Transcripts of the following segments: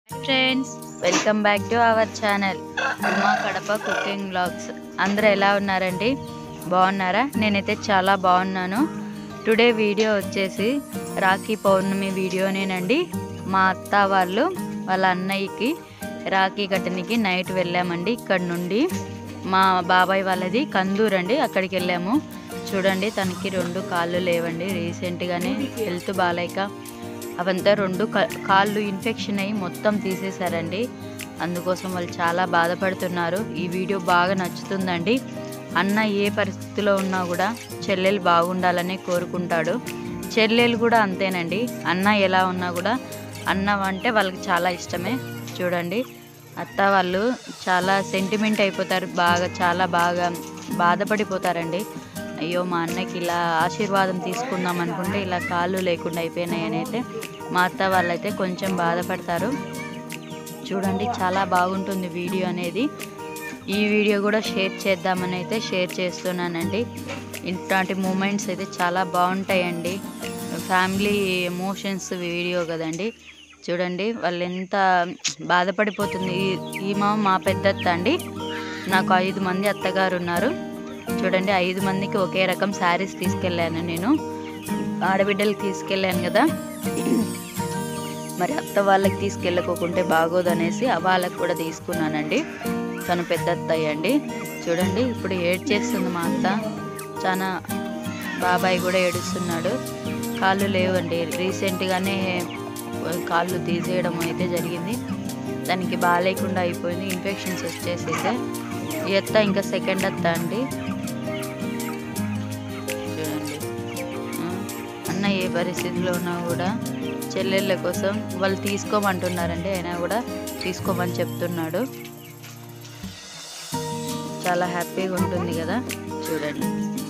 friends welcome back to our channel Uma Kadapa cooking blogs అందరూ ఎలా ఉన్నారండి బాగున్నారా నేనైతే చాలా బాగున్నాను టుడే వీడియో వచ్చేసి రాఖీ పౌర్ణమి వీడియోనేనండి మా అత్త వాళ్ళు వాళ్ళ అన్నయ్యకి రాఖీ కట్టనికి నైట్ వెళ్ళామండి ఇక్కడ నుండి మా బాబాయ్ వాళ్ళది కందూర్ అండి అక్కడికి వెళ్ళాము చూడండి తనకి రెండు కాళ్ళు లేవండి రీసెంట్గానే హెల్త్ బాగాలేక అవంతా రెండు కా- కాళ్ళు ఇన్ఫెక్షన్ అయ్యి మొత్తం తీసేశారండి అందుకోసం వాళ్ళు చాలా బాధపడుతున్నారు ఈ వీడియో బాగా నచ్చుతుందండి అన్న ఏ పరిస్థితిలో ఉన్నా కూడా చెల్లెలు బాగుండాలని కోరుకుంటాడు చెల్లెలు కూడా అంతేనండి అన్న ఎలా ఉన్నా కూడా అన్న అంటే వాళ్ళకి చాలా ఇష్టమే చూడండి అత్త వాళ్ళు చాలా సెంటిమెంట్ అయిపోతారు బాగా చాలా బాగా బాధపడిపోతారండి అయ్యో మా అన్నకి ఇలా ఆశీర్వాదం తీసుకుందాం అనుకుంటే ఇలా కాళ్ళు లేకుండా అయిపోయినాయి అని అయితే మా అత్త వాళ్ళైతే కొంచెం బాధపడతారు చూడండి చాలా బాగుంటుంది వీడియో అనేది ఈ వీడియో కూడా షేర్ చేద్దామని అయితే షేర్ చేస్తున్నానండి ఇట్లాంటి మూమెంట్స్ అయితే చాలా బాగుంటాయండి ఫ్యామిలీ ఎమోషన్స్ వీడియో కదండి చూడండి వాళ్ళు ఎంత బాధపడిపోతుంది ఈ- ఈమె మా పెద్దత్త అండి నాకు ఐదు మంది అత్తగారు ఉన్నారు చూడండి ఐదు మందికి ఒకే రకం శారీస్ తీసుకెళ్ళాను నేను ఆడబిడ్డలకి తీసుకెళ్ళాను కదా మరి అత్త వాళ్ళకి తీసుకెళ్ళకోకుంటే బాగోదు అనేసి వాళ్ళకి కూడా తీసుకున్నానండి తను పెద్ద అత్తయ్య అండి చూడండి ఇప్పుడు ఏడ్ చేస్తుంది మా అత్త చాలా బాబాయ్ కూడా ఏడుస్తున్నాడు కాళ్ళు లేవండి రీసెంట్గానే కాళ్ళు తీసేయడం అయితే జరిగింది దానికి బాగాలేకుండా అయిపోయింది ఇన్ఫెక్షన్స్ వచ్చేసేసే ఈ అత్త ఇంకా సెకండ్ అత్త అండి చూడండి ఆ, అన్న ఏ పరిస్థితిలో ఉన్నా కూడా చెల్లెళ్ళ కోసం వాళ్ళు తీసుకోమంటున్నారండి అయినా కూడా తీసుకోమని చెప్తున్నాడు చాలా హ్యాపీగా ఉంటుంది కదా చూడండి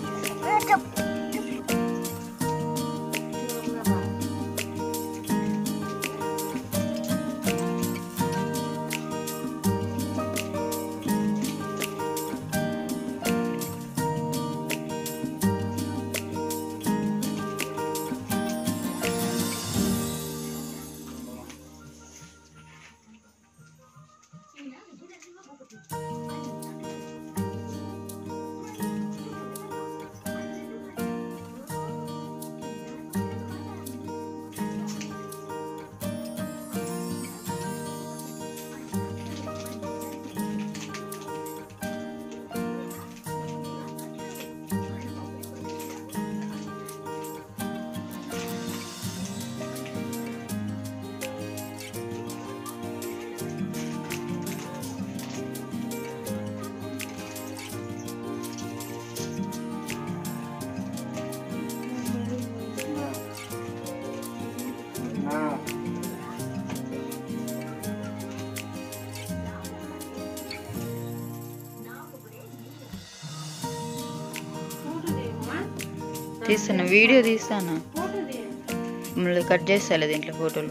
తీస్తాను వీడియో తీస్తాను మళ్ళీ కట్ చేస్తాలే దీంట్లో ఫోటోలు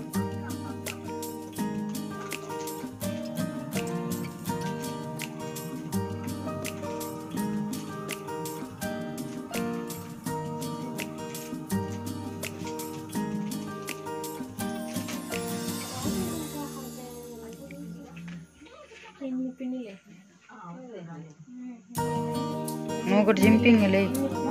నువ్వు ఒకటి జింపింగ్ లే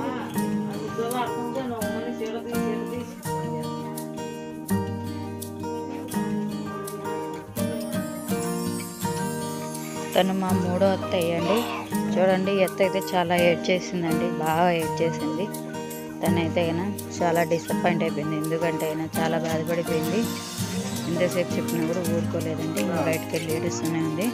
తను మా మూడో అత్త అయ్యండి చూడండి ఈ అత్త అయితే చాలా ఏడ్ చేసిందండి బాగా ఏడ్ చేసింది తనైతే అయినా చాలా డిసప్పాయింట్ అయిపోయింది ఎందుకంటే అయినా చాలా బాధపడిపోయింది ఎంతసేపు చెప్పినా కూడా ఊరుకోలేదండి ఇంకా బయటకు వెళ్ళి ఏడుస్తూనే ఉంది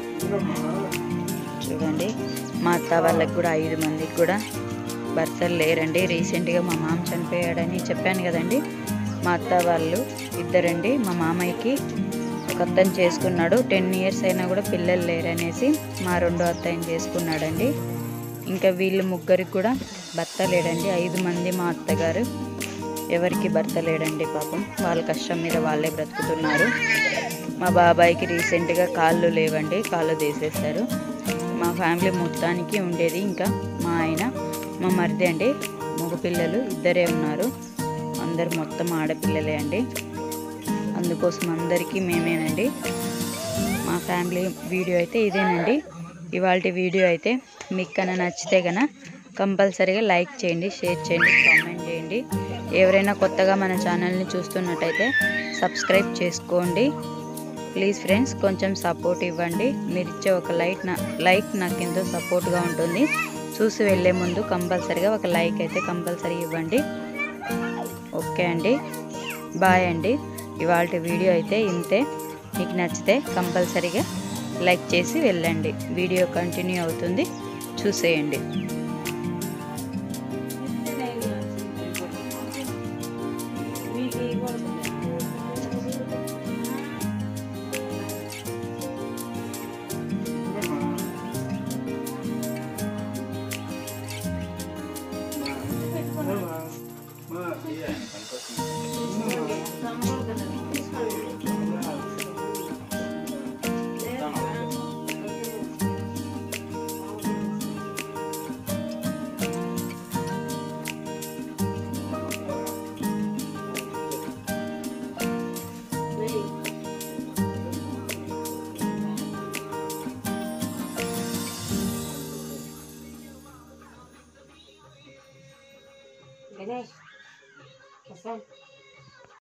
చూడండి మా అత్త వాళ్ళకి కూడా ఐదు మందికి కూడా భర్తలు లేరండి రీసెంట్గా మా మామ చనిపోయాడని చెప్పాను కదండి మా అత్త వాళ్ళు ఇద్దరండి మా మామయ్యకి ఒక అత్తని చేసుకున్నాడు టెన్ ఇయర్స్ అయినా కూడా పిల్లలు లేరనేసి మా రెండో అత్తయ్యని చేసుకున్నాడండి ఇంకా వీళ్ళు ముగ్గురికి కూడా భర్త లేడండి ఐదు మంది మా అత్తగారు ఎవరికి భర్త లేడండి పాపం వాళ్ళ కష్టం మీద వాళ్ళే బ్రతుకుతున్నారు మా బాబాయ్కి రీసెంట్గా కాళ్ళు లేవండి కాళ్ళు తీసేశారు మా ఫ్యామిలీ మొత్తానికి ఉండేది ఇంకా మా ఆయన మా మరిది అండి మగ పిల్లలు ఇద్దరే ఉన్నారు అందరు మొత్తం ఆడపిల్లలే అండి అందుకోసం అందరికీ మేమేనండి మా ఫ్యామిలీ వీడియో అయితే ఇదేనండి ఇవాళ వీడియో అయితే మీకు కన్నా నచ్చితే కనుక కంపల్సరీగా లైక్ చేయండి షేర్ చేయండి కామెంట్ చేయండి ఎవరైనా కొత్తగా మన ఛానల్ని చూస్తున్నట్టయితే సబ్స్క్రైబ్ చేసుకోండి ప్లీజ్ ఫ్రెండ్స్ కొంచెం సపోర్ట్ ఇవ్వండి మీరు ఇచ్చే ఒక లైక్ నా లైక్ నాకు ఎంతో సపోర్ట్గా ఉంటుంది చూసి వెళ్ళే ముందు కంపల్సరీగా ఒక లైక్ అయితే కంపల్సరీ ఇవ్వండి ఓకే అండి బాయ్ అండి ఇవాళ వీడియో అయితే ఇంతే మీకు నచ్చితే కంపల్సరీగా లైక్ చేసి వెళ్ళండి వీడియో కంటిన్యూ అవుతుంది చూసేయండి గణేష్ ప్రశాంత్